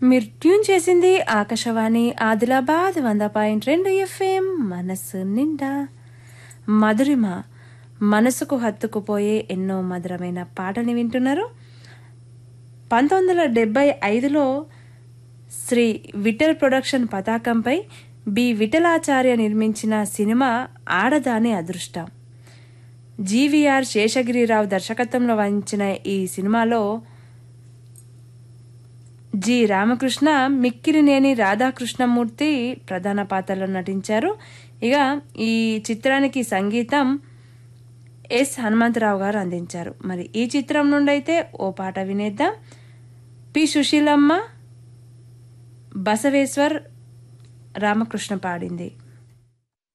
మీరు ట్యూన్ చేసింది ఆకాశవాణి ఆదిలాబాద్ వంద పాయింట్ రెండు ఎఫ్ఎం మనసు నిండా మధురిమ మనసుకు హత్తుకుపోయే ఎన్నో మధురమైన పాటని వింటున్నారు పంతొమ్మిది వందల డెబ్బై ఐదులో శ్రీ విఠల్ ప్రొడక్షన్ పతాకంపై బి విఠలాచార్య నిర్మించిన సినిమా ఆడదాని అదృష్టం జీవీఆర్ శేషగిరిరావు దర్శకత్వంలో వహించిన ఈ సినిమాలో జి రామకృష్ణ మిక్కిరినేని రాధాకృష్ణమూర్తి ప్రధాన పాత్రలో నటించారు ఇక ఈ చిత్రానికి సంగీతం ఎస్ హనుమంతరావు గారు అందించారు మరి ఈ చిత్రం నుండి అయితే ఓ పాట వినేద్దాం పి సుశీలమ్మ బసవేశ్వర్ రామకృష్ణ పాడింది